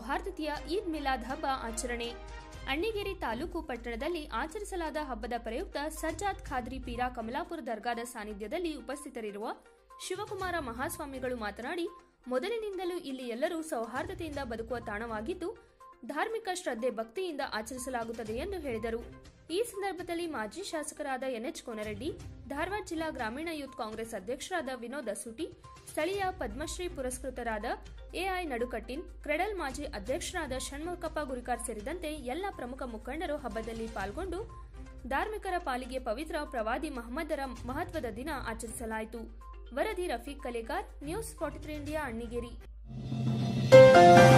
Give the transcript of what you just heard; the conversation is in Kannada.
ಸೌಹಾರ್ದತೆಯ ಈದ್ ಮಿಲಾದ್ ಹಬ್ಬ ಆಚರಣೆ ಅಣ್ಣಿಗೇರಿ ತಾಲೂಕು ಪಟ್ಟಣದಲ್ಲಿ ಆಚರಿಸಲಾದ ಹಬ್ಬದ ಪ್ರಯುಕ್ತ ಸಜ್ಜಾದ್ ಖಾದ್ರಿ ಪೀರಾ ಕಮಲಾಪುರ ದರ್ಗಾದ ಸಾನ್ನಿಧ್ಯದಲ್ಲಿ ಉಪಸ್ಥಿತರಿರುವ ಶಿವಕುಮಾರ ಮಹಾಸ್ವಾಮಿಗಳು ಮಾತನಾಡಿ ಮೊದಲಿನಿಂದಲೂ ಇಲ್ಲಿ ಎಲ್ಲರೂ ಸೌಹಾರ್ದತೆಯಿಂದ ಬದುಕುವ ತಾಣವಾಗಿದ್ದು ಧಾರ್ಮಿಕ ಶ್ರದ್ಧೆ ಭಕ್ತಿಯಿಂದ ಆಚರಿಸಲಾಗುತ್ತದೆ ಎಂದು ಹೇಳಿದರು ಈ ಸಂದರ್ಭದಲ್ಲಿ ಮಾಜಿ ಶಾಸಕರಾದ ಎನ್ಎಚ್ ಕೋನರೆಡ್ಡಿ ಧಾರವಾಡ ಜಿಲ್ಲಾ ಗ್ರಾಮೀಣ ಯೂತ್ ಕಾಂಗ್ರೆಸ್ ಅಧ್ಯಕ್ಷರಾದ ವಿನೋದ್ ಅಸೂಟಿ ಸ್ಥಳೀಯ ಪದ್ಮಶ್ರೀ ಪುರಸ್ಕೃತರಾದ ಎಐ ನಡುಕಟ್ಟಿನ್ ಕ್ರೆಡಲ್ ಮಾಜಿ ಅಧ್ಯಕ್ಷರಾದ ಷಣ್ಮುಖಪ್ಪ ಗುರಿಕಾರ್ ಸೇರಿದಂತೆ ಎಲ್ಲ ಪ್ರಮುಖ ಮುಖಂಡರು ಹಬ್ಬದಲ್ಲಿ ಪಾಲ್ಗೊಂಡು ಧಾರ್ಮಿಕರ ಪಾಲಿಗೆ ಪವಿತ್ರ ಪ್ರವಾದಿ ಮಹಮ್ಮದರ ಮಹತ್ವದ ದಿನ ಆಚರಿಸಲಾಯಿತು ವರದಿ Rafiq Kalekar news forty three India Annigeri